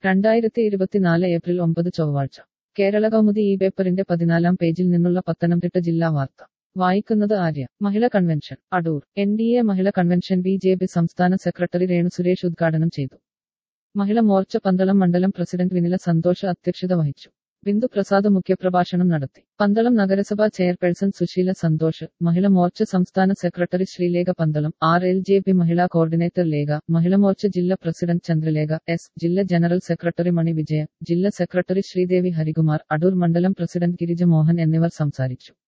രണ്ടായിരത്തി ഇരുപത്തിനാല് ഏപ്രിൽ ഒമ്പത് ചൊവ്വാഴ്ച കേരള കൗമുദി ഈ പേപ്പറിന്റെ പതിനാലാം പേജിൽ നിന്നുള്ള പത്തനംതിട്ട ജില്ലാ വാർത്ത വായിക്കുന്നത് ആര്യ മഹിള convention Adoor N D A മഹിള കൺവെൻഷൻ ബി ജെ പി സംസ്ഥാന സെക്രട്ടറി രേണു സുരേഷ് ഉദ്ഘാടനം ചെയ്തു മഹിള മോർച്ച പന്തളം മണ്ഡലം പ്രസിഡന്റ് വിനില സന്തോഷ് അധ്യക്ഷത വഹിച്ചു ബിന്ദു പ്രസാദ് മുഖ്യപ്രഭാഷണം നടത്തി പന്തളം നഗരസഭാ ചെയർപേഴ്സൺ സുശീല സന്തോഷ് മഹിള മോർച്ച സംസ്ഥാന secretary Sreelekha Pandalam R L J P മഹിളാ കോർഡിനേറ്റർ ലേഖ മഹിള മോർച്ച ജില്ലാ പ്രസിഡന്റ് ചന്ദ്രലേഖ എസ് ജില്ലാ ജനറൽ സെക്രട്ടറി മണി വിജയ ജില്ലാ സെക്രട്ടറി ശ്രീദേവി ഹരികുമാർ അടൂർ മണ്ഡലം പ്രസിഡന്റ് ഗിരിജ മോഹൻ എന്നിവർ സംസാരിച്ചു